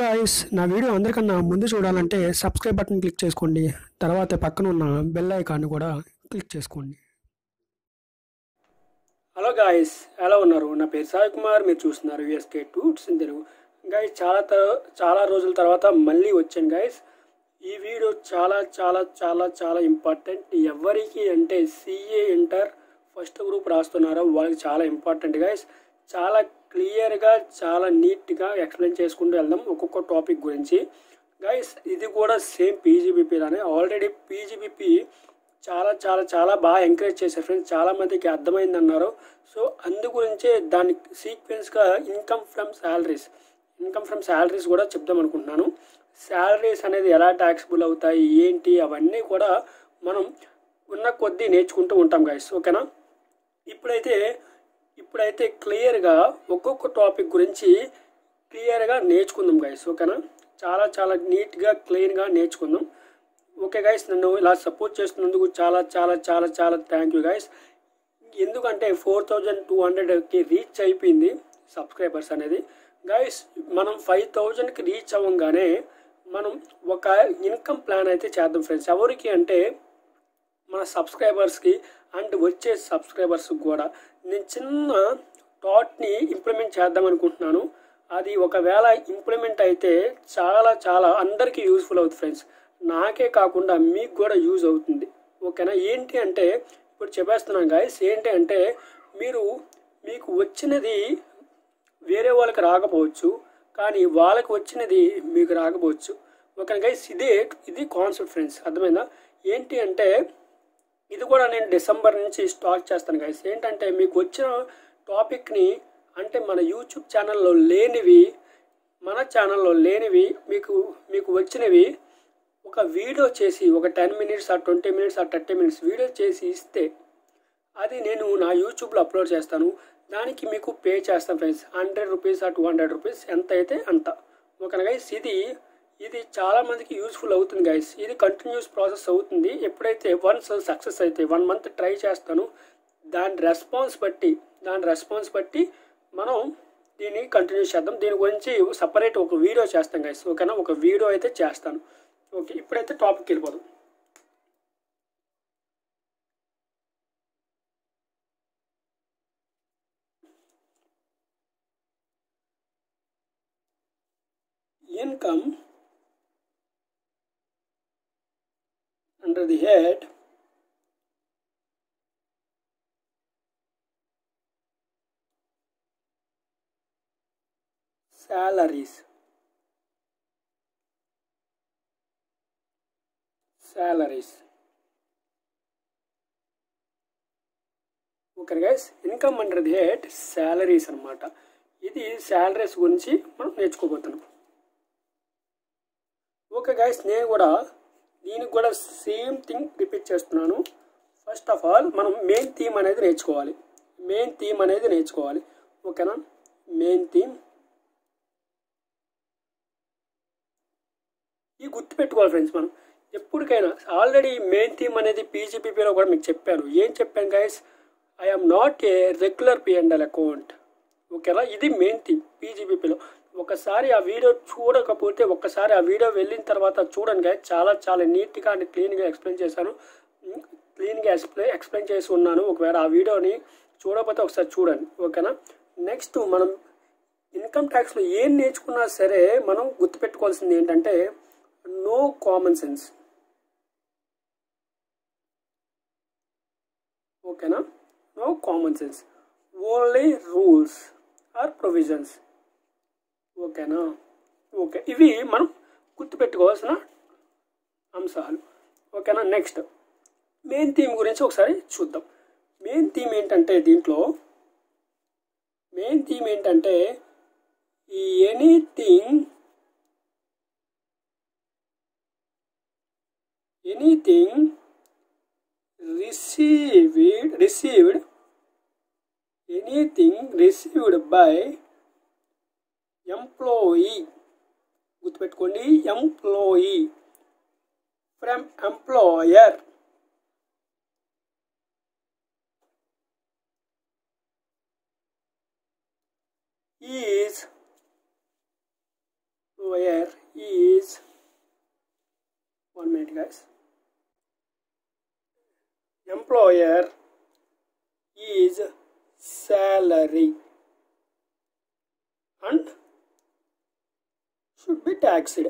Guys నా video అందరికన్నా ముందు చూడాలంటే సబ్స్క్రైబ్ బటన్ క్లిక్ చేసుకోండి తర్వాత పక్కన ఉన్న బెల్ ఐకాన్ని కూడా క్లిక్ చేసుకోండి హలో గాయస్ ఎలా ఉన్నారు నా పేరు సాయి కుమార్ మీరు చూస్తున్నారు USK tutes in Telugu guys చాలా తర- చాలా రోజుల తర్వాత మళ్ళీ వచ్చాను గాయస్ ఈ వీడియో చాలా చాలా చాలా చాలా ఇంపార్టెంట్ ఎవరికి అంటే సిఏ ఇంటర్ ఫస్ట్ గ్రూప్ రాస్తున్నారో వాళ్ళకి చాలా ఇంపార్టెంట్ గాయస్ చాలా క్లియర్గా చాలా నీట్గా ఎక్స్ప్లెయిన్ చేసుకుంటూ వెళ్దాం ఒక్కొక్క టాపిక్ గురించి గైస్ ఇది కూడా సేమ్ పీజీబీపీ లానే ఆల్రెడీ పీజీబీపీ చాలా చాలా చాలా బాగా ఎంకరేజ్ చేశారు ఫ్రెండ్స్ చాలా మందికి అర్థమైంది అన్నారు సో అందు గురించే దాని సీక్వెన్స్గా income from salaries income from salaries కూడా చెప్దాం అనుకుంటున్నాను శాలరీస్ అనేది ఎలా ట్యాక్సిబుల్ అవుతాయి ఏంటి అవన్నీ కూడా మనం ఉన్న కొద్దీ నేర్చుకుంటూ ఉంటాం గైస్ ఓకేనా ఇప్పుడైతే ఇప్పుడైతే క్లియర్గా ఒక్కొక్క టాపిక్ గురించి క్లియర్గా నేర్చుకుందాం గైస్ ఓకేనా చాలా చాలా నీట్గా క్లీన్గా నేర్చుకుందాం ఓకే గైస్ నన్ను ఇలా సపోర్ట్ చేస్తున్నందుకు చాలా చాలా చాలా చాలా థ్యాంక్ యూ గైస్ ఎందుకంటే ఫోర్ థౌజండ్ టూ హండ్రెడ్కి రీచ్ అయిపోయింది సబ్స్క్రైబర్స్ అనేది గైస్ మనం ఫైవ్ థౌజండ్కి రీచ్ అవ్వగానే మనం ఒక ఇన్కమ్ ప్లాన్ అయితే చేద్దాం ఫ్రెండ్స్ ఎవరికి అంటే మన సబ్స్క్రైబర్స్కి అండ్ వచ్చే సబ్స్క్రైబర్స్ కూడా నేను చిన్న థాట్ని ఇంప్లిమెంట్ చేద్దాం అనుకుంటున్నాను అది ఒకవేళ ఇంప్లిమెంట్ అయితే చాలా చాలా అందరికీ యూస్ఫుల్ అవుతుంది ఫ్రెండ్స్ నాకే కాకుండా మీకు కూడా యూజ్ అవుతుంది ఓకేనా ఏంటి అంటే ఇప్పుడు చెప్పేస్తున్నాను గాయస్ ఏంటి అంటే మీరు మీకు వచ్చినది వేరే వాళ్ళకి రాకపోవచ్చు కానీ వాళ్ళకి వచ్చినది మీకు రాకపోవచ్చు ఓకే గైస్ ఇదే ఇది కాన్సెప్ట్ ఫ్రెండ్స్ అర్థమైందా ఏంటి అంటే ఇది కూడా నేను డిసెంబర్ నుంచి స్టార్ట్ చేస్తాను గైస్ ఏంటంటే మీకు వచ్చిన టాపిక్ని అంటే మన యూట్యూబ్ ఛానల్లో లేనివి మన ఛానల్లో లేనివి మీకు మీకు వచ్చినవి ఒక వీడియో చేసి ఒక టెన్ మినిట్స్ ఆ ట్వంటీ మినిట్స్ ఆ థర్టీ మినిట్స్ వీడియో చేసి ఇస్తే అది నేను నా యూట్యూబ్లో అప్లోడ్ చేస్తాను దానికి మీకు పే చేస్తాను ఫ్రెండ్స్ హండ్రెడ్ రూపీస్ ఆ టూ హండ్రెడ్ రూపీస్ ఎంత అయితే అంత ఓకేనా గైస్ ఇది ఇది చాలా మందికి యూస్ఫుల్ అవుతుంది గైస్ ఇది కంటిన్యూస్ ప్రాసెస్ అవుతుంది ఎప్పుడైతే వన్స్ సక్సెస్ అయితే వన్ మంత్ ట్రై చేస్తాను దాని రెస్పాన్స్ బట్టి దాని రెస్పాన్స్ బట్టి మనం దీన్ని కంటిన్యూ చేద్దాం దీని గురించి సపరేట్ ఒక వీడియో చేస్తాం గైస్ ఓకేనా ఒక వీడియో అయితే చేస్తాను ఓకే ఇప్పుడైతే టాపిక్ వెళ్ళిపోదాం income under the head salaries salaries okay guys income under the head salaries అన్నమాట ఇది శాలరీస్ గురించి మనం నేర్చుకోబోతున్నాం ఓకే గైస్ నేను కూడా దీనికి కూడా సేమ్ థింగ్ రిపీట్ చేస్తున్నాను ఫస్ట్ ఆఫ్ ఆల్ మనం మెయిన్ థీమ్ అనేది నేర్చుకోవాలి మెయిన్ థీమ్ అనేది నేర్చుకోవాలి ఓకేనా మెయిన్ థీమ్ ఈ గుర్తుపెట్టుకోవాలి ఫ్రెండ్స్ మనం ఎప్పటికైనా ఆల్రెడీ మెయిన్ థీమ్ అనేది పీజీపీపీలో కూడా మీకు చెప్పాను ఏం చెప్పాను guys I'm not a regular P and L account ఓకేనా ఇది మెయిన్ థీమ్ పీజీపీపీలో ఒకసారి ఆ వీడియో చూడకపోతే ఒక్కసారి ఆ వీడియో వెళ్ళిన తర్వాత చూడండి guys. చాలా చాలా నీట్గా అండ్ క్లీన్గా ఎక్స్ప్లెయిన్ చేశాను క్లీన్గా ఎక్స్ప్లెయిన్ ఎక్స్ప్లెయిన్ చేసి ఉన్నాను ఒకవేళ ఆ వీడియోని చూడకపోతే ఒకసారి చూడండి ఓకేనా నెక్స్ట్ మనం ఇన్కమ్ ట్యాక్స్లో ఏం నేర్చుకున్నా సరే మనం గుర్తుపెట్టుకోవాల్సింది ఏంటంటే నో కామన్ సెన్స్ ఓకేనా no common sense only rules or provisions ఓకేనా ఓకే ఇవి మనం గుర్తుపెట్టుకోవాల్సిన అంశాలు ఓకేనా నెక్స్ట్ మెయిన్ థీమ్ గురించి ఒకసారి చూద్దాం మెయిన్ థీమ్ ఏంటంటే దీంట్లో మెయిన్ థీమ్ ఏంటంటే anything anything received received anything received by employee గుర్తుపెట్టుకోండి employee from employer is minute guys employer is salary and should be taxed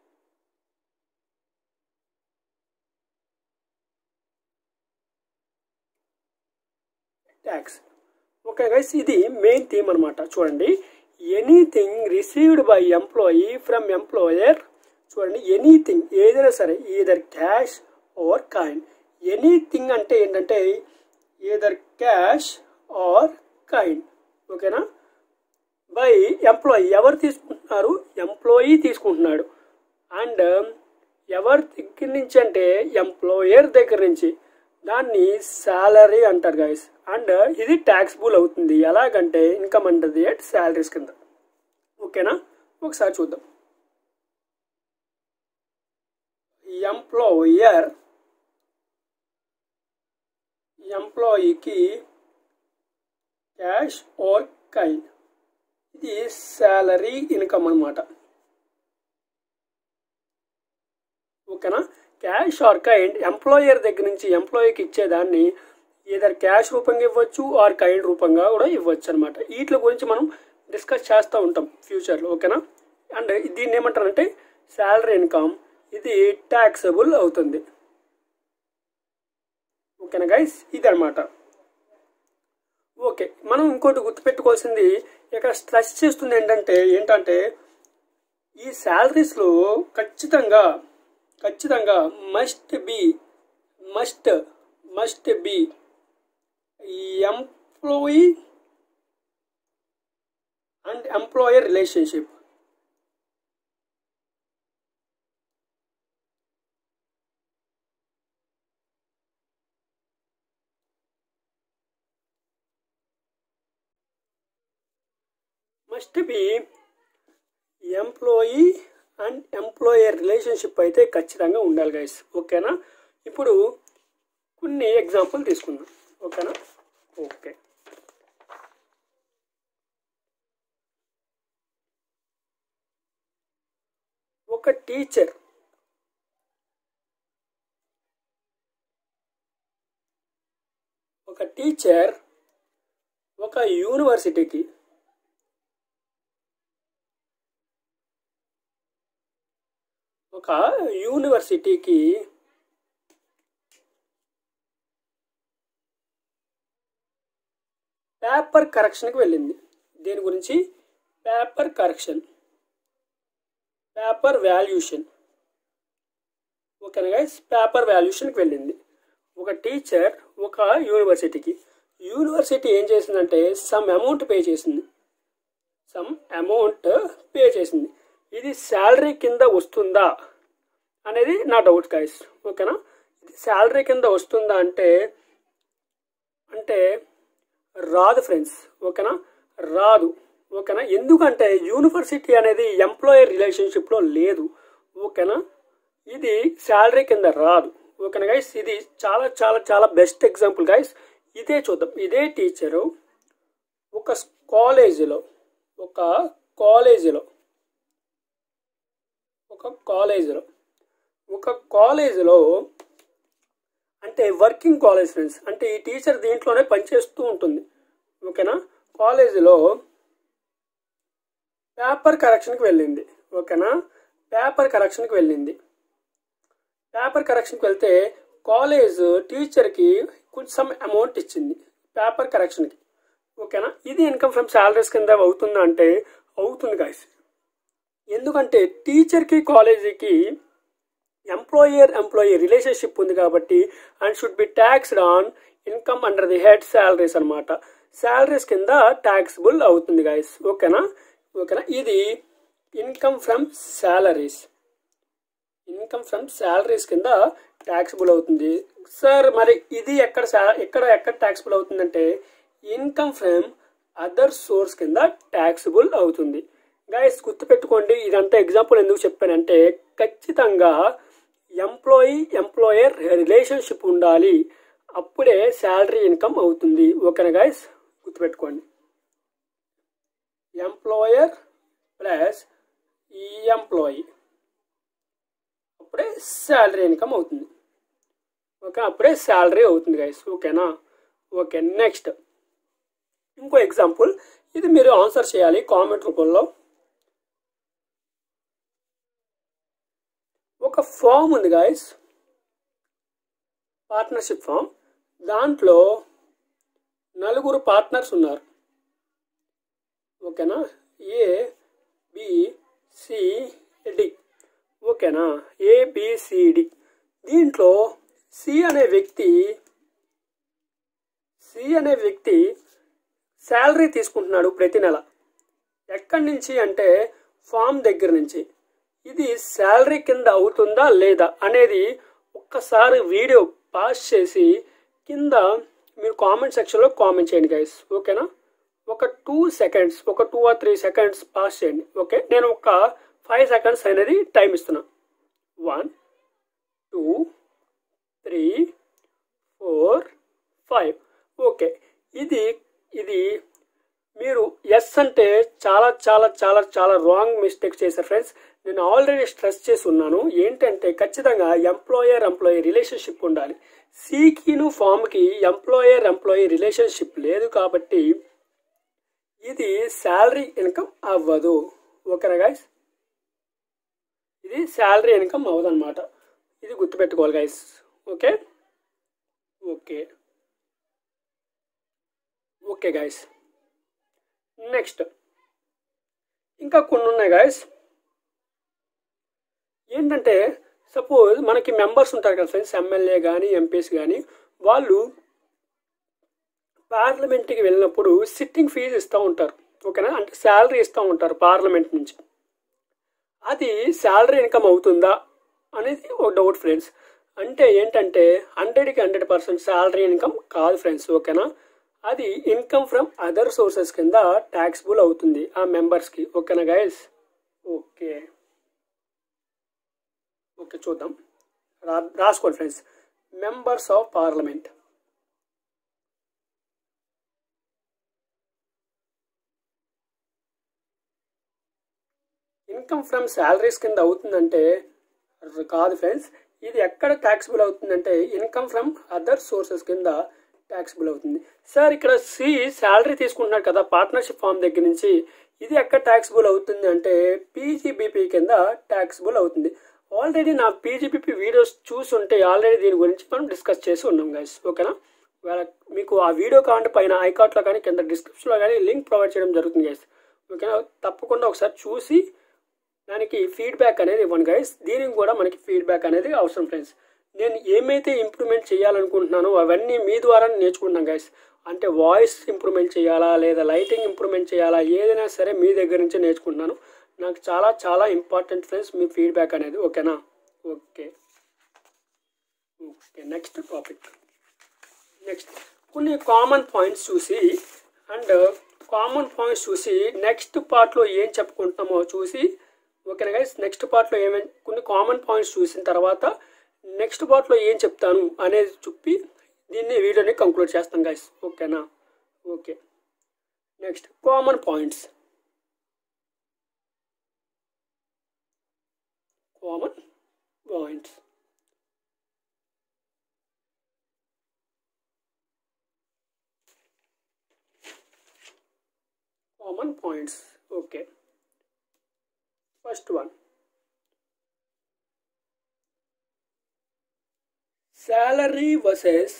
tax okay guys ఇది main theme అనమాట చూడండి anything received by employee from employer చూడండి anything ఏదైనా సరే either cash or coin anything అంటే ఏంటంటే either cash or coin ఓకేనా by employee ఎవరు తీసుకుంటున్నారు ఎంప్లాయీ తీసుకుంటున్నాడు అండ్ ఎవరి దగ్గర నుంచి అంటే ఎంప్లాయర్ దగ్గర నుంచి దాన్ని శాలరీ అంటారు గైస్ అండ్ ఇది ట్యాక్స్బుల్ అవుతుంది ఎలాగంటే ఇన్కమ్ అంటది ఎట్ శాలరీస్ కింద ఓకేనా ఒకసారి చూద్దాం ఎంప్లాయర్ ఎంప్లాయీకి క్యాష్ ఆర్ కైన్ ఇది శాలరీ ఇన్కమ్ అనమాట ఓకేనా క్యాష్ ఆర్ కైండ్ ఎంప్లాయర్ దగ్గర నుంచి ఎంప్లాయీకి ఇచ్చేదాన్ని ఏదర్ క్యాష్ రూపంగా ఇవ్వచ్చు ఆర్ కైండ్ రూపంగా కూడా ఇవ్వచ్చు అనమాట వీటి గురించి మనం డిస్కస్ చేస్తూ ఉంటాం ఫ్యూచర్లో ఓకేనా అండ్ దీన్ని ఏమంటారంటే శాలరీ ఇన్కమ్ ఇది ట్యాక్సబుల్ అవుతుంది ఓకేనా గైస్ ఇది అనమాట ఓకే మనం ఇంకోటి గుర్తుపెట్టుకోవాల్సింది ఇక్కడ స్ట్రెస్ చేస్తుంది ఏంటంటే ఏంటంటే ఈ శాలరీస్లో ఖచ్చితంగా ఖచ్చితంగా must be must must be employee and employer relationship must be employee and employer relationship అయితే ఖచ్చితంగా ఉండాలి గైస్ ఓకేనా ఇప్పుడు కొన్ని ఎగ్జాంపుల్ తీసుకుందాం ఓకేనా ఓకే ఒక టీచర్ ఒక టీచర్ ఒక యూనివర్సిటీకి ఒక యూనివర్సిటీకి పేపర్ కరెక్షన్కి వెళ్ళింది దేని గురించి పేపర్ కరెక్షన్ పేపర్ వాల్యూషన్ ఓకేనా గైస్ పేపర్ వాల్యూషన్కి వెళ్ళింది ఒక టీచర్ ఒక యూనివర్సిటీకి యూనివర్సిటీ ఏం చేసిందంటే సమ్ అమౌంట్ పే చేసింది సమ్ అమౌంట్ పే చేసింది ఇది శాలరీ కింద వస్తుందా అనేది నా డౌట్ గైస్ ఓకేనా ఇది శాలరీ కింద వస్తుందా అంటే అంటే రాదు ఫ్రెండ్స్ ఓకేనా రాదు ఓకేనా ఎందుకంటే యూనివర్సిటీ అనేది ఎంప్లాయర్ రిలేషన్షిప్లో లేదు ఓకేనా ఇది శాలరీ కింద రాదు ఓకేనా గైస్ ఇది చాలా చాలా చాలా బెస్ట్ ఎగ్జాంపుల్ గైస్ ఇదే చూద్దాం ఇదే టీచరు ఒక కాలేజీలో ఒక కాలేజీలో ఒక కాలేజీలో ఒక కాలేజీలో అంటే వర్కింగ్ కాలేజ్ ఫ్రెండ్స్ అంటే ఈ టీచర్ దీంట్లోనే పనిచేస్తూ ఉంటుంది ఓకేనా కాలేజీలో పేపర్ కరెక్షన్కి వెళ్ళింది ఓకేనా పేపర్ కరెక్షన్కి వెళ్ళింది పేపర్ కరెక్షన్కి వెళ్తే కాలేజ్ టీచర్కి కొంచెం అమౌంట్ ఇచ్చింది పేపర్ కరెక్షన్కి ఓకేనా ఇది ఇన్కమ్ ఫ్రమ్ శాలరీస్ కింద అవుతుందా అంటే అవుతుంది గాయస్ ఎందుకంటే టీచర్కి కాలేజీకి ఎంప్లాయర్ ఎంప్లాయీ రిలేషన్షిప్ ఉంది కాబట్టి and should be taxed on income under the head salaries అనమాట శాలరీస్ కింద ట్యాక్సిబుల్ అవుతుంది గాయస్ ఓకేనా ఓకేనా ఇది income from salaries income from salaries కింద ట్యాక్సిబుల్ అవుతుంది సార్ మరి ఇది ఎక్కడ శా- ఎక్కడ ఎక్కడ ట్యాక్సిబుల్ అవుతుందంటే ఇన్కమ్ ఫ్రమ్ అదర్ సోర్స్ కింద ట్యాక్సిబుల్ అవుతుంది గైస్ గుర్తుపెట్టుకోండి ఇదంతా ఎగ్జాంపుల్ ఎందుకు చెప్పానంటే ఖచ్చితంగా ఎంప్లాయీ ఎంప్లాయర్ రిలేషన్షిప్ ఉండాలి అప్పుడే శాలరీ ఇన్కమ్ అవుతుంది ఓకేనా గైస్ గుర్తుపెట్టుకోండి ఎంప్లాయర్ ప్లస్ ఈ ఎంప్లాయీ అప్పుడే శాలరీ ఇన్కమ్ అవుతుంది ఓకే అప్పుడే శాలరీ అవుతుంది గైస్ ఓకేనా ఓకే నెక్స్ట్ ఇంకో ఎగ్జాంపుల్ ఇది మీరు ఆన్సర్ చేయాలి కామెంట్ రూపంలో ఒక ఫామ్ ఉంది గాయస్ పార్ట్నర్షిప్ ఫామ్ దాంట్లో నలుగురు పార్ట్నర్స్ ఉన్నారు ఓకేనా ఏ బి సి డి ఓకేనా ఏబిసిడి దీంట్లో సి అనే వ్యక్తి సి అనే వ్యక్తి శాలరీ తీసుకుంటున్నాడు ప్రతి నెల ఎక్కడి నుంచి అంటే ఫామ్ దగ్గర నుంచి ఇది శాలరీ కింద అవుతుందా లేదా అనేది ఒక్కసారి వీడియో పాస్ చేసి కింద మీరు కామెంట్ సెక్షన్లో కామెంట్ చేయండి గైస్ ఓకేనా ఒక టూ సెకండ్స్ ఒక two or three seconds pass చేయండి ఓకే నేను ఒక ఫైవ్ సెకండ్స్ అనేది టైం ఇస్తున్నా one two three four five okay ఇది ఇది మీరు ఎస్ అంటే చాలా చాలా చాలా చాలా రాంగ్ మిస్టేక్ చేశారు ఫ్రెండ్స్ నేను ఆల్రెడీ స్ట్రెస్ చేసి ఉన్నాను ఏంటంటే ఖచ్చితంగా ఎంప్లాయర్ ఎంప్లాయీ రిలేషన్షిప్ ఉండాలి సీకిను ఫామ్కి ఎంప్లాయర్ ఎంప్లాయీ రిలేషన్షిప్ లేదు కాబట్టి ఇది శాలరీ ఇన్కమ్ అవ్వదు ఓకేనా గాయస్ ఇది శాలరీ ఇన్కమ్ అవ్వదు అనమాట ఇది గుర్తుపెట్టుకోవాలి guys okay okay okay guys next ఇంకా కొన్ని ఉన్నాయి గాయస్ ఏంటంటే సపోజ్ మనకి మెంబర్స్ ఉంటారు కదా ఫ్రెండ్స్ ఎమ్మెల్యే కానీ ఎంపీస్ కానీ వాళ్ళు పార్లమెంట్కి వెళ్ళినప్పుడు సిట్టింగ్ ఫీజు ఇస్తూ ఉంటారు ఓకేనా అంటే శాలరీ ఇస్తూ ఉంటారు పార్లమెంట్ నుంచి అది శాలరీ ఇన్కమ్ అవుతుందా అనేది ఒక డౌట్ ఫ్రెండ్స్ అంటే ఏంటంటే హండ్రెడ్కి హండ్రెడ్ పర్సెంట్ శాలరీ ఇన్కమ్ కాదు ఫ్రెండ్స్ ఓకేనా అది ఇన్కమ్ ఫ్రమ్ అదర్ సోర్సెస్ కింద ట్యాక్సిబుల్ అవుతుంది ఆ మెంబర్స్కి ఓకేనా గైస్ ఓకే ఓకే చూద్దాం రా రాసుకోండి friends members of parliament income from salaries కింద అవుతుందంటే కాదు ఫ్రెండ్స్ ఇది ఎక్కడ ట్యాక్సిబుల్ అవుతుందంటే ఇన్కమ్ ఫ్రమ్ అదర్ సోర్సెస్ కింద ట్యాక్సిబుల్ అవుతుంది సార్ ఇక్కడ సి శాలరీ తీసుకుంటున్నాడు కదా పార్ట్నర్షిప్ ఫామ్ దగ్గర నుంచి ఇది ఎక్కడ ట్యాక్సిబుల్ అవుతుంది అంటే పీజీబీపీ కింద ట్యాక్సిబుల్ అవుతుంది ఆల్రెడీ నా పీజీబీపీ వీడియోస్ చూసుంటే ఆల్రెడీ దీని గురించి మనం డిస్కస్ చేసి ఉన్నాం గైస్ ఓకేనా మీకు ఆ వీడియో కావాలంటే పైన ఐకాట్లో కానీ కింద డిస్క్రిప్షన్లో కానీ లింక్ ప్రొవైడ్ చేయడం జరుగుతుంది గైస్ ఓకేనా తప్పకుండా ఒకసారి చూసి దానికి ఫీడ్బ్యాక్ అనేది ఇవ్వండి గైస్ దీనికి కూడా మనకి ఫీడ్బ్యాక్ అనేది అవసరం ఫ్రెండ్స్ నేను ఏమైతే ఇంప్రూవ్మెంట్ చేయాలనుకుంటున్నానో అవన్నీ మీ ద్వారా నేర్చుకుంటాను గైస్ అంటే వాయిస్ ఇంప్రూవ్మెంట్ చేయాలా లేదా లైటింగ్ ఇంప్రూవ్మెంట్ చేయాలా ఏదైనా సరే మీ దగ్గర నుంచి నేర్చుకుంటున్నాను నాకు చాలా చాలా ఇంపార్టెంట్ ఫ్రెండ్స్ మీ ఫీడ్బ్యాక్ అనేది ఓకేనా okay okay next topic next కొన్ని కామన్ పాయింట్స్ చూసి అండ్ కామన్ పాయింట్స్ చూసి నెక్స్ట్ పార్ట్లో ఏం చెప్పుకుంటున్నామో చూసి ఓకేనా గైస్ నెక్స్ట్ పార్ట్లో ఏమేమి కొన్ని కామన్ పాయింట్స్ చూసిన తర్వాత నెక్స్ట్ పార్ట్లో ఏం చెప్తాను అనేది చెప్పి దీన్ని వీడియోని కంక్లూడ్ చేస్తాను గైస్ ఓకేనా okay next common points common points common points okay first one salary versus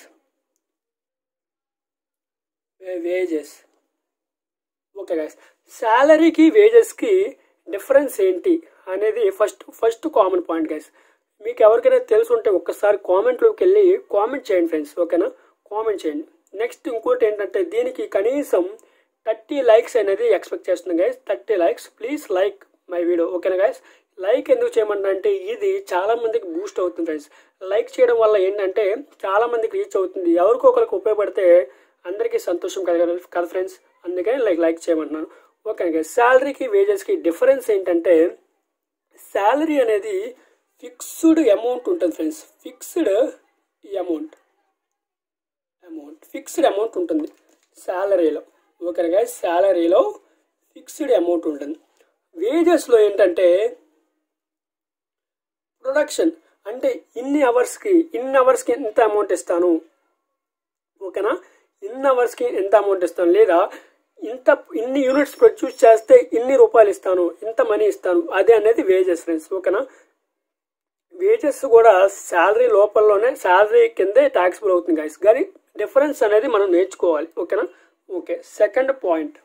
wages okay guys శాలరీకి వేజెస్కి డిఫరెన్స్ ఏంటి అనేది first first common point guys మీకు ఎవరికైనా తెలుసుంటే ఒక్కసారి కామెంట్లోకి వెళ్ళి కామెంట్ చేయండి ఫ్రెండ్స్ ఓకేనా కామెంట్ చేయండి నెక్స్ట్ ఇంకోటి ఏంటంటే దీనికి కనీసం థర్టీ లైక్స్ అనేది ఎక్స్పెక్ట్ చేస్తుంది guys thirty likes please like my video ఓకేనా గైస్ లైక్ ఎందుకు చేయమంటే అంటే ఇది చాలా మందికి బూస్ట్ అవుతుంది ఫ్రెండ్స్ లైక్ చేయడం వల్ల ఏంటంటే చాలా మందికి రీచ్ అవుతుంది ఎవరికో ఒకరికి ఉపయోగపడితే అందరికీ సంతోషం కలగదు కదా ఫ్రెండ్స్ అందుకని లైక్ లైక్ చేయమంటున్నాను ఓకే గైస్ శాలరీకి వేజెస్కి డిఫరెన్స్ ఏంటంటే శాలరీ అనేది ఫిక్స్డ్ అమౌంట్ ఉంటుంది friends fixed amount amount fixed amount ఉంటుంది శాలరీలో ఓకే గైస్ శాలరీలో ఫిక్స్డ్ అమౌంట్ ఉంటుంది వేజెస్లో ఏంటంటే ప్రొడక్షన్ అంటే ఇన్ని అవర్స్కి ఇన్ని అవర్స్కి ఎంత అమౌంట్ ఇస్తాను ఓకేనా ఇన్ని అవర్స్కి ఎంత అమౌంట్ ఇస్తాను లేదా ఇంత ఇన్ని యూనిట్స్ ప్రొడ్యూస్ చేస్తే ఇన్ని రూపాయలు ఇస్తాను ఇంత మనీ ఇస్తాను అదే అనేది వేజెస్ ఫ్రెండ్స్ ఓకేనా వేజెస్ కూడా శాలరీ లోపలలోనే శాలరీ కిందే ట్యాక్సిబుల్ అవుతుంది గైస్ కానీ డిఫరెన్స్ అనేది మనం నేర్చుకోవాలి ఓకేనా okay second point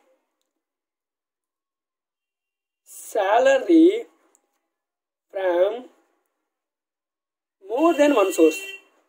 salary from more than one source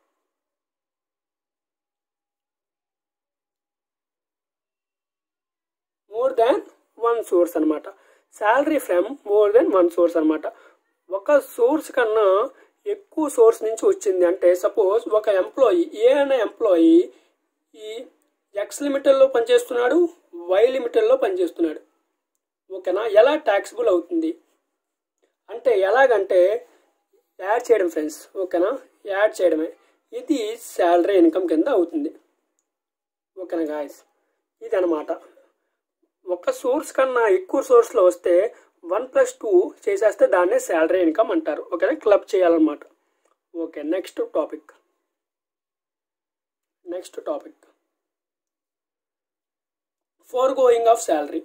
more than one source అనమాట salary from more than one source అనమాట ఒక సోర్స్ కన్నా ఎక్కువ సోర్స్ నుంచి వచ్చింది అంటే సపోజ్ ఒక ఎంప్లాయీ ఏ అనే ఎంప్లాయీ ఈ ఎక్స్ లిమిటెడ్లో పనిచేస్తున్నాడు వై లిమిటెడ్లో పనిచేస్తున్నాడు ఓకేనా ఎలా ట్యాక్సిబుల్ అవుతుంది అంటే ఎలాగంటే యాడ్ చేయడం ఫ్రెండ్స్ ఓకేనా యాడ్ చేయడమే ఇది శాలరీ ఇన్కమ్ కింద అవుతుంది ఓకేనా గాయస్ ఇది అనమాట ఒక సోర్స్ కన్నా ఎక్కువ సోర్స్లో వస్తే వన్ ప్లస్ టూ చేసేస్తే దాన్నే శాలరీ ఇన్కమ్ అంటారు ఓకేనా క్లబ్ చేయాలన్నమాట okay next topic next topic forgoing of salary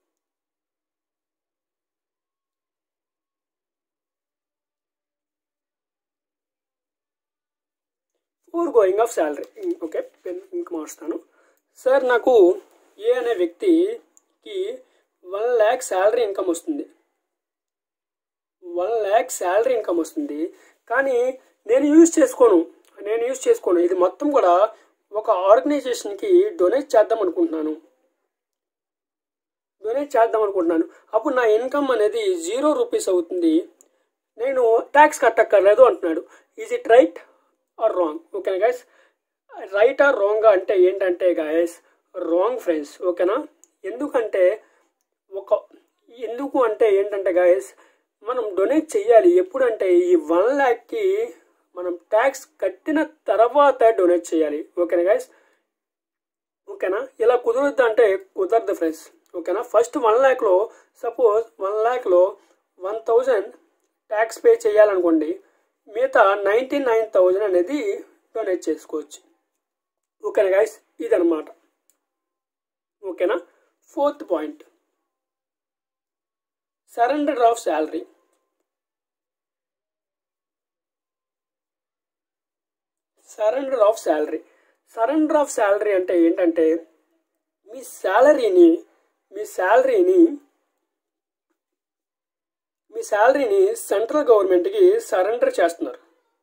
forgoing of salary okay pen ఇంక మార్చుతాను సార్ నాకు ఏ అనే వ్యక్తికి వన్ ల్యాక్ శాలరీ ఇన్కమ్ వస్తుంది వన్ ల్యాక్ శాలరీ ఇన్కమ్ వస్తుంది కానీ నేను యూజ్ చేసుకోను నేను యూజ్ చేసుకోను ఇది మొత్తం కూడా ఒక ఆర్గనైజేషన్కి డొనేట్ చేద్దాం అనుకుంటున్నాను డొనేట్ చేద్దాం అనుకుంటున్నాను అప్పుడు నా ఇన్కమ్ అనేది జీరో రూపీస్ అవుతుంది నేను ట్యాక్స్ కట్టక్కర్లేదు అంటున్నాడు is it right or wrong ఓకేనా గైస్ రైట్ ఆర్ రాంగ్ అంటే ఏంటంటే గాయస్ రాంగ్ ఫ్రెండ్స్ ఓకేనా ఎందుకంటే ఒక ఎందుకు అంటే ఏంటంటే గాయస్ మనం డొనేట్ చేయాలి ఎప్పుడంటే ఈ వన్ ల్యాక్కి మనం ట్యాక్స్ కట్టిన తర్వాత డొనేట్ చేయాలి ఓకేనా గైస్ ఓకేనా ఇలా కుదరద్దు అంటే కుదరదు ఫ్రెండ్స్ ఓకేనా ఫస్ట్ వన్ ల్యాక్లో సపోజ్ వన్ ల్యాక్లో వన్ థౌజండ్ ట్యాక్స్ పే చేయాలనుకోండి మిగతా నైంటీ నైన్ థౌజండ్ అనేది డొనేట్ చేసుకోవచ్చు ఓకేనా గైస్ ఇదనమాట ఓకేనా fourth point surrender of salary surrender of salary surrender of salary అంటే ఏంటంటే మీ శాలరీని మీ శాలరీని మీ శాలరీని సెంట్రల్ గవర్నమెంట్కి సరెండర్ చేస్తున్నారు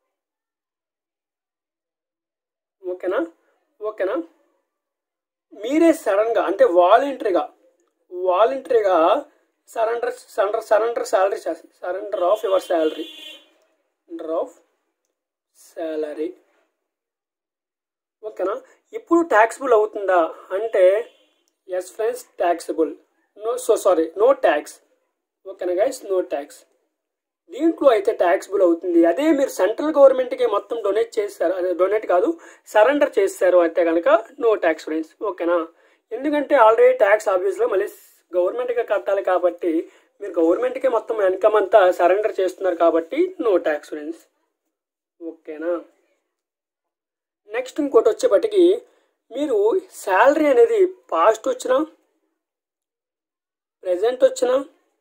ఓకేనా ఓకేనా మీరే సడన్గా అంటే వాలంటరీగా వాలంటరీగా సరెండర్ సరెండర్ సరెండర్ శాలరీ చేస్తుంది surrender of your salary surrender of salary ఓకేనా ఇప్పుడు ట్యాక్సిబుల్ అవుతుందా అంటే yes friends taxable no so sorry no tax ఓకేనా గైస్ నో ట్యాక్స్ దీంట్లో అయితే ట్యాక్సిబుల్ అవుతుంది అదే మీరు సెంట్రల్ గవర్నమెంట్కి మొత్తం డొనేట్ చేస్తారు అదే డొనేట్ కాదు సరెండర్ చేస్తారు అయితే కనుక నో ట్యాక్స్ ఫ్రెండ్స్ ఓకేనా ఎందుకంటే ఆల్రెడీ ట్యాక్స్ ఆఫీస్లో మళ్ళీ గవర్నమెంట్గా కట్టాలి కాబట్టి మీరు గవర్నమెంట్కి మొత్తం ఇన్కమ్ అంతా సరెండర్ చేస్తున్నారు కాబట్టి నో ట్యాక్స్ ఫ్రెండ్స్ ఓకేనా నెక్స్ట్ ఇంకోటి వచ్చేపటికి మీరు శాలరీ అనేది పాస్ట్ వచ్చినా ప్రజెంట్ వచ్చినా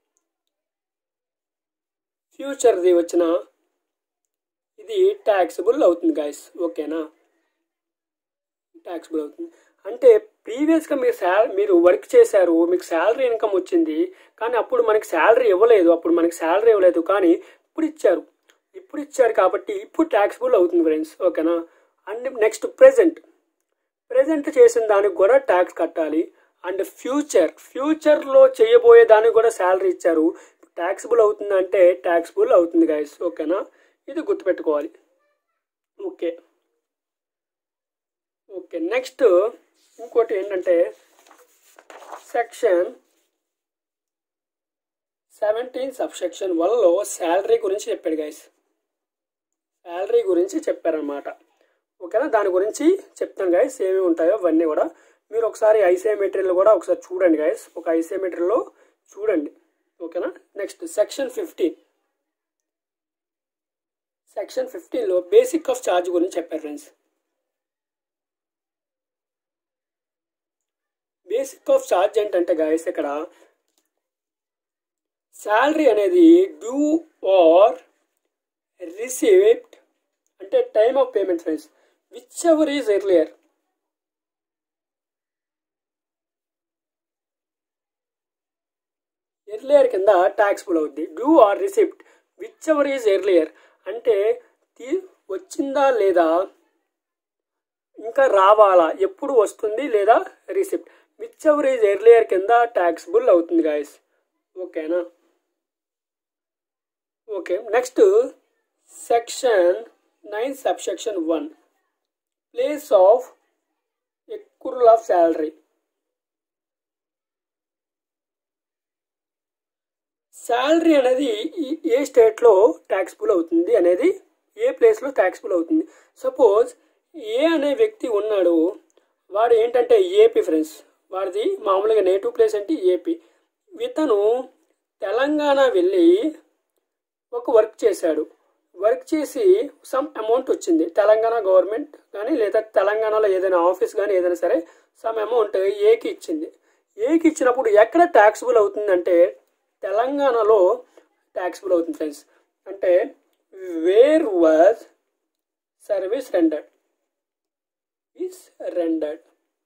ఫ్యూచర్ది వచ్చిన ఇది ట్యాక్సిబుల్ అవుతుంది గాయస్ ఓకేనా ట్యాక్సిబుల్ అవుతుంది అంటే ప్రీవియస్గా మీరు శాల మీరు వర్క్ చేశారు మీకు శాలరీ ఇన్కమ్ వచ్చింది కానీ అప్పుడు మనకి శాలరీ ఇవ్వలేదు అప్పుడు మనకి శాలరీ ఇవ్వలేదు కానీ ఇప్పుడు ఇచ్చారు ఇప్పుడు ఇచ్చారు కాబట్టి ఇప్పుడు ట్యాక్సిబుల్ అవుతుంది ఫ్రెండ్స్ ఓకేనా అండ్ నెక్స్ట్ ప్రెజెంట్ ప్రెజెంట్ చేసిన దానికి కూడా ట్యాక్స్ కట్టాలి అండ్ ఫ్యూచర్ ఫ్యూచర్లో చేయబోయే దానికి కూడా శాలరీ ఇచ్చారు ట్యాక్సిబుల్ అవుతుందంటే ట్యాక్సిబుల్ అవుతుంది గైస్ ఓకేనా ఇది గుర్తుపెట్టుకోవాలి ఓకే ఓకే నెక్స్ట్ ఇంకోటి ఏంటంటే సెక్షన్ సెవెంటీన్ సబ్ సెక్షన్ వన్లో శాలరీ గురించి చెప్పాడు గైస్ శాలరీ గురించి చెప్పారనమాట ఓకేనా దాని గురించి చెప్తాను గైస్ ఏమి ఉంటాయో అవన్నీ కూడా మీరు ఒకసారి ఐసీఐ మెటీరియల్ కూడా ఒకసారి చూడండి గైస్ ఒక ఐసీఐ మెటీరియల్లో చూడండి ఓకేనా నెక్స్ట్ సెక్షన్ ఫిఫ్టీన్ సెక్షన్ ఫిఫ్టీన్లో బేసిక్ ఆఫ్ ఛార్జ్ గురించి చెప్పారు ఫ్రెండ్స్ బేసిక్ ఆఫ్ ఛార్జ్ ఏంటంటే గాయస్ ఇక్కడ శాలరీ అనేది డ్యూ ఆర్ రిసీవ్డ్ అంటే time of payment friends whichever is earlier earlier కింద ట్యాక్స్బుల్ అవుద్ది due or receipt whichever is earlier అంటే తీ వచ్చిందా లేదా ఇంకా రావాలా ఎప్పుడు వస్తుంది లేదా receipt whichever is earlier కింద ట్యాక్స్బుల్ అవుతుంది గాయస్ ఓకేనా okay next section nine sub section one place of accrual of salary salary అనేది ఈ- ఏ స్టేట్లో ట్యాక్స్బుల్ అవుతుంది అనేది ఏ ప్లేస్లో ట్యాక్స్బుల్ అవుతుంది సపోజ్ ఏ అనే వ్యక్తి ఉన్నాడు వాడు ఏంటంటే ఏపీ ఫ్రెండ్స్ వాడిది మామూలుగా నేటివ్ ప్లేస్ అంటే ఏపీ ఇతను తెలంగాణ వెళ్ళి ఒక వర్క్ చేశాడు వర్క్ చేసి సమ్ అమౌంట్ వచ్చింది తెలంగాణ గవర్నమెంట్ కానీ లేదా తెలంగాణలో ఏదైనా ఆఫీస్ కానీ ఏదైనా సరే సమ్ అమౌంట్ ఏకి ఇచ్చింది ఏకి ఇచ్చినప్పుడు ఎక్కడ ట్యాక్సిబుల్ అవుతుందంటే తెలంగాణలో ట్యాక్సిబుల్ అవుతుంది ఫ్రెండ్స్ అంటే where was service rendered is rendered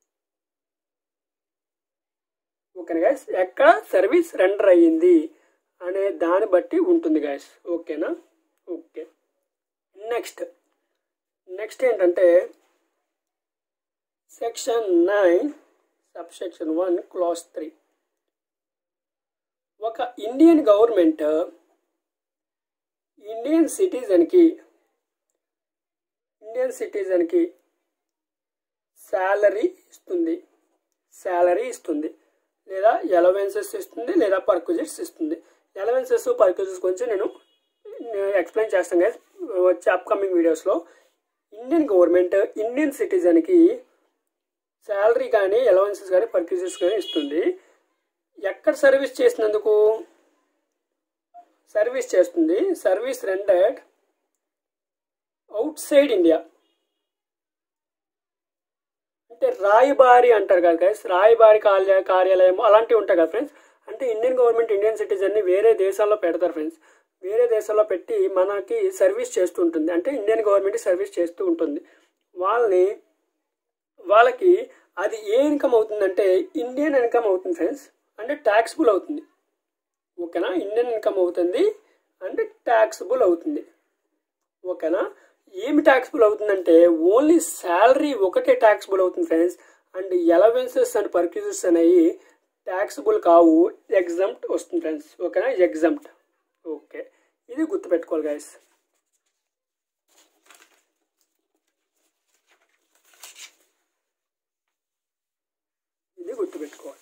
ఓకేనా గైస్ ఎక్కడ సర్వీస్ రెండర్ అయ్యింది అనే దాన్ని బట్టి ఉంటుంది గైస్ ఓకేనా ఓకే నెక్స్ట్ నెక్స్ట్ ఏంటంటే section nine sub section one clause three ఒక ఇండియన్ గవర్నమెంట్ ఇండియన్ సిటిజన్కి ఇండియన్ సిటిజన్కి శాలరీ ఇస్తుంది శాలరీ ఇస్తుంది లేదా ఎలవెన్సెస్ ఇస్తుంది లేదా పర్క్యూజిట్స్ ఇస్తుంది ఎలవెన్సెస్ పర్క్యూజిట్స్ గురించి నేను ఎక్స్ప్లెయిన్ చేస్తాను కదా వచ్చే అప్కమింగ్ వీడియోస్లో ఇండియన్ గవర్నమెంట్ ఇండియన్ సిటిజన్కి శాలరీ కానీ ఎలవెన్సెస్ కానీ పర్క్యూజిట్స్ కానీ ఇస్తుంది ఎక్కడ సర్వీస్ చేసినందుకు సర్వీస్ చేస్తుంది service rendered outside India అంటే రాయబారి అంటారు కదా గైస్ రాయబారి కార్య కార్యాలయం అలాంటివి ఉంటాయి కదా ఫ్రెండ్స్ అంటే ఇండియన్ గవర్నమెంట్ ఇండియన్ సిటిజన్ని వేరే దేశాల్లో పెడతారు ఫ్రెండ్స్ వేరే దేశాల్లో పెట్టి మనకి సర్వీస్ చేస్తూ ఉంటుంది అంటే ఇండియన్ గవర్నమెంట్ సర్వీస్ చేస్తూ ఉంటుంది వాళ్ళని వాళ్ళకి అది ఏ ఇన్కమ్ అవుతుందంటే ఇండియన్ ఇన్కమ్ అవుతుంది ఫ్రెండ్స్ అంటే ట్యాక్సిబుల్ అవుతుంది ఓకేనా ఇండియన్ ఇన్కమ్ అవుతుంది అంటే ట్యాక్సిబుల్ అవుతుంది ఓకేనా ఏమి ట్యాక్సిబుల్ అవుతుందంటే ఓన్లీ శాలరీ ఒకటే ట్యాక్సిబుల్ అవుతుంది friends and allowances and perquisites అనేవి ట్యాక్సిబుల్ కావు ఎగ్జామ్ట్ వస్తుంది ఫ్రెండ్స్ ఓకేనా ఎగ్జామ్ట్ ఓకే ఇది గుర్తుపెట్టుకోవాలి గైస్ ఇది గుర్తుపెట్టుకోవాలి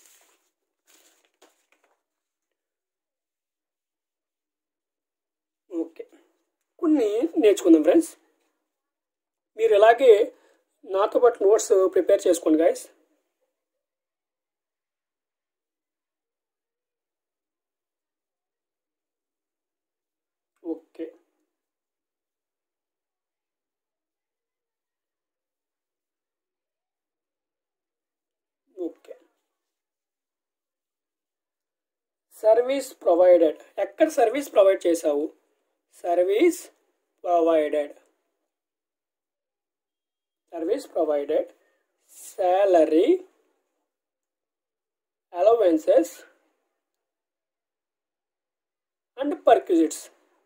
ఓకే కొన్ని నేర్చుకుందాం ఫ్రెండ్స్ మీరు ఇలాగే నాతో పాటు నోట్స్ ప్రిపేర్ చేసుకోండి guys okay okay service provided ఎక్కడ సర్వీస్ ప్రొవైడ్ చేసావు service provided service provided salary allowances and perquisites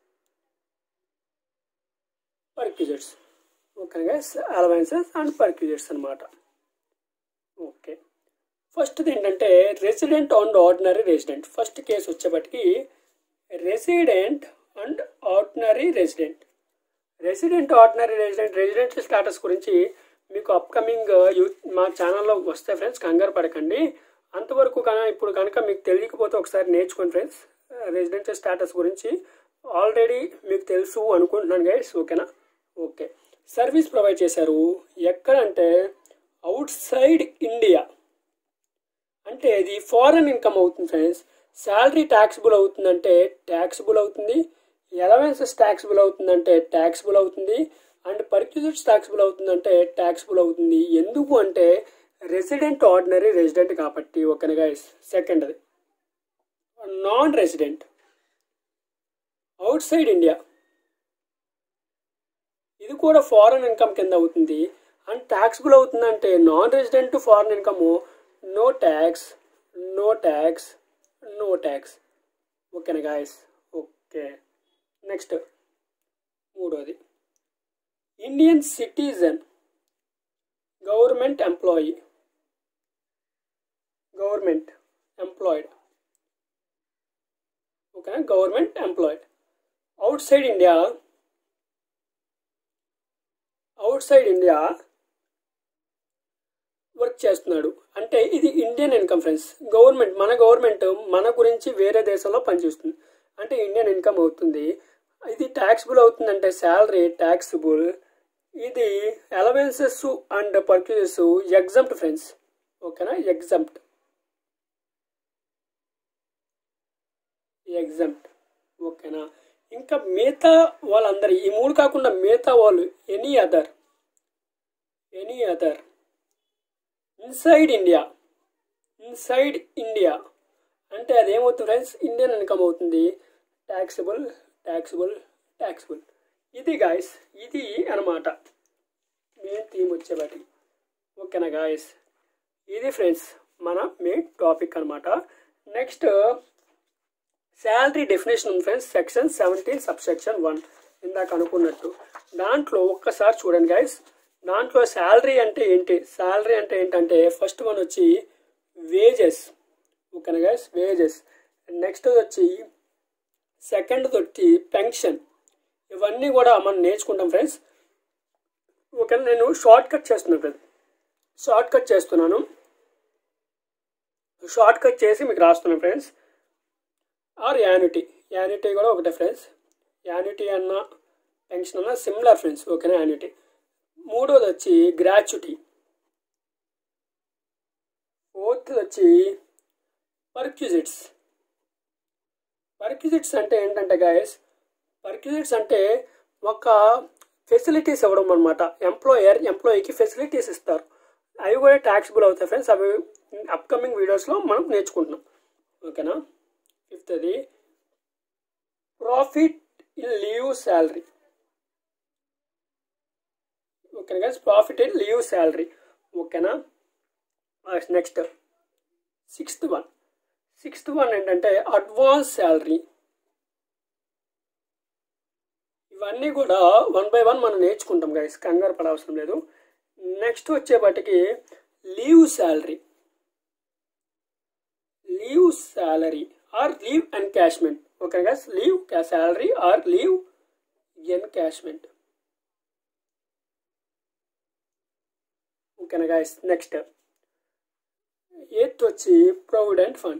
perquisites okay guys allowances and perquisites అనమాట ఓకే ఫస్ట్ది ఏంటంటే resident and ordinary resident first case వచ్చేప్పటికి resident and ordinary resident resident ordinary resident residential status గురించి మీకు upcoming youth మా ఛానల్లో వస్తాయి friends కంగారు పడకండి అంతవరకు కనుక ఇప్పుడు కనుక మీకు తెలియకపోతే ఒకసారి నేర్చుకోండి ఫ్రెండ్స్ రెసిడెన్షియల్ స్టాటస్ గురించి ఆల్రెడీ మీకు తెలుసు అనుకుంటున్నాను గైస్ ఓకేనా ఓకే సర్వీస్ ప్రొవైడ్ చేశారు ఎక్కడంటే అవుట్ సైడ్ ఇండియా అంటే ఇది ఫారెన్ ఇన్కమ్ అవుతుంది ఫ్రెండ్స్ శాలరీ ట్యాక్సిబుల్ అవుతుందంటే ట్యాక్సిబుల్ అవుతుంది ఎలవెన్సెస్ ట్యాక్సిబుల్ అవుతుందంటే ట్యాక్సిబుల్ అవుతుంది అండ్ పర్క్యూజిట్స్ ట్యాక్సిబుల్ అవుతుందంటే ట్యాక్సిబుల్ అవుతుంది ఎందుకు అంటే రెసిడెంట్ ఆర్డినరీ రెసిడెంట్ కాబట్టి ఓకేనా గైస్ సెకండ్ అది non resident outside India ఇది కూడా ఫారెన్ ఇన్కమ్ కింద అవుతుంది అండ్ ట్యాక్సిబుల్ అవుతుందంటే non resident foreign income no tax no tax no tax ఓకేనా గాయస్ ఓకే నెక్స్ట్ మూడోది Indian citizen government employee government employed ఓకేనా government employed outside India outside India work చేస్తున్నాడు అంటే ఇది Indian income friends government మన government మన గురించి వేరే దేశంలో పనిచేస్తుంది అంటే ఇండియన్ ఇన్కమ్ అవుతుంది ఇది ట్యాక్సిబుల్ అవుతుందంటే శాలరీ ట్యాక్సిబుల్ ఇది allowances and perquisites exempt friends ఓకేనా ఎగ్జామ్ట్ ఎగ్జామ్ట్ ఓకేనా ఇంకా మిగతా వాళ్ళందరూ ఈ మూడు కాకుండా మిగతా వాళ్ళు any other any other inside India inside India అంటే అదేమవుతుంది ఫ్రెండ్స్ ఇండియన్ ఇన్కమ్ అవుతుంది ట్యాక్సిబుల్ ట్యాక్సిబుల్ ట్యాక్సిబుల్ ఇది గాయస్ ఇది అనమాట మెయిన్ థీమ్ వచ్చేవాటి ఓకేనా గాయస్ ఇది ఫ్రెండ్స్ మన మెయిన్ టాపిక్ అనమాట నెక్స్ట్ శాలరీ డెఫినేషన్ ఉంది friends section seventeen sub section one ఇందాక అనుకున్నట్టు దాంట్లో ఒక్కసారి చూడండి గైస్ దాంట్లో శాలరీ అంటే ఏంటి శాలరీ అంటే ఏంటంటే ఫస్ట్ వన్ వచ్చి వేజెస్ ఓకేనా గైస్ వేజెస్ నెక్స్ట్ వచ్చి సెకండ్ వచ్చి పెన్షన్ ఇవన్నీ కూడా మనం నేర్చుకుంటాం ఫ్రెండ్స్ ఓకే నేను షార్ట్ కట్ చేస్తున్నాను ఫ్రెండ్స్ షార్ట్ కట్ చేస్తున్నాను షార్ట్ కట్ చేసి మీకు రాస్తున్నాను ఫ్రెండ్స్ ఆర్ యాన్యుటీ యాన్యుటీ కూడా ఒకటే ఫ్రెండ్స్ యాన్యుటీ అన్న పెన్షన్ అన్న సిమిలర్ ఫ్రెండ్స్ ఓకేనా యాన్యుటీ మూడోది వచ్చి గ్రాచ్యుటీ ఫోర్త్ వచ్చి పర్క్యూజిట్స్ పర్క్యూజిట్స్ అంటే ఏంటంటే గాయస్ పర్క్యూజిట్స్ అంటే ఒక ఫెసిలిటీస్ ఇవ్వడం అనమాట ఎంప్లాయర్ ఎంప్లాయీకి ఫెసిలిటీస్ ఇస్తారు అవి కూడా ట్యాక్సిబుల్ అవుతాయి ఫ్రెండ్స్ అవి అప్కమింగ్ వీడియోస్లో మనం నేర్చుకుంటున్నాం ఓకేనా ఫిఫ్త్ అది ప్రాఫిట్ ఇన్ లీవ్ శాలరీ ఓకేనా guys profit in leave salary ఓకేనా next sixth one sixth one ఏంటంటే అడ్వాన్స్ శాలరీ ఇవన్నీ కూడా వన్ బై వన్ మనం నేర్చుకుంటాం గైస్ కంగారు పడవసరం లేదు నెక్స్ట్ వచ్చేపటికి leave salary leave salary or leave encashment okay guys leave salary or leave encashment ఓకేనా గైస్ నెక్స్ట్ ఎయిత్ వచ్చి provident fund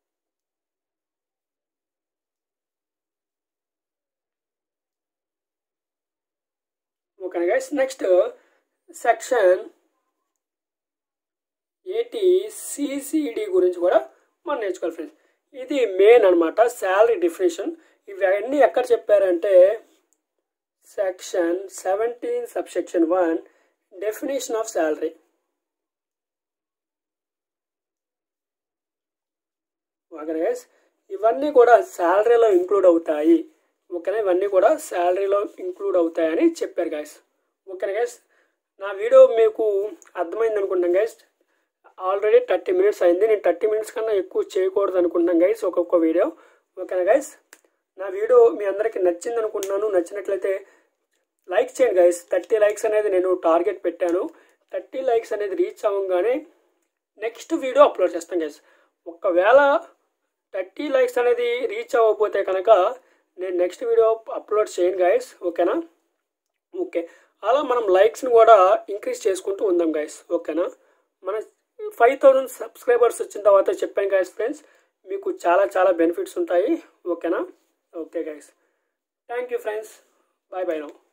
okay guys next section eighty CCD గురించి కూడా మనం నేర్చుకోవాలి ఫ్రెండ్స్ ఇది మెయిన్ అనమాట శాలరీ డిఫినేషన్ ఇవన్నీ ఎక్కడ చెప్పారంటే section seventeen sub section one definition of salary okay guys ఇవన్నీ కూడా శాలరీలో ఇంక్లూడ్ అవుతాయి ఓకేనా ఇవన్నీ కూడా శాలరీలో ఇంక్లూడ్ అవుతాయని చెప్పారు గైస్ ఓకేనా గైస్ నా వీడియో మీకు అర్థమైంది అనుకుంటాం గైస్ ఆల్రెడీ థర్టీ మినిట్స్ అయింది నేను థర్టీ మినిట్స్ కన్నా ఎక్కువ చేయకూడదు అనుకుంటున్నాను గైస్ ఒక్కొక్క వీడియో ఓకేనా గైస్ నా వీడియో మీ అందరికీ నచ్చింది అనుకుంటున్నాను నచ్చినట్లయితే లైక్ చేయండి గైస్ థర్టీ లైక్స్ అనేది నేను టార్గెట్ పెట్టాను థర్టీ లైక్స్ అనేది రీచ్ అవ్వగానే నెక్స్ట్ వీడియో అప్లోడ్ చేస్తాను గైస్ ఒకవేళ థర్టీ లైక్స్ అనేది రీచ్ అవ్వకపోతే కనుక నేను నెక్స్ట్ వీడియో అప్లోడ్ చేయను గైస్ ఓకేనా ఓకే అలా మనం లైక్స్ని కూడా ఇంక్రీజ్ చేసుకుంటూ ఉందాం గైస్ ఓకేనా మన ఫైవ్ థౌజండ్ సబ్స్క్రైబర్స్ వచ్చిన తర్వాత చెప్పాను గైస్ ఫ్రెండ్స్ మీకు చాలా చాలా బెనిఫిట్స్ ఉంటాయి ఓకేనా okay guys thank you friends bye bye no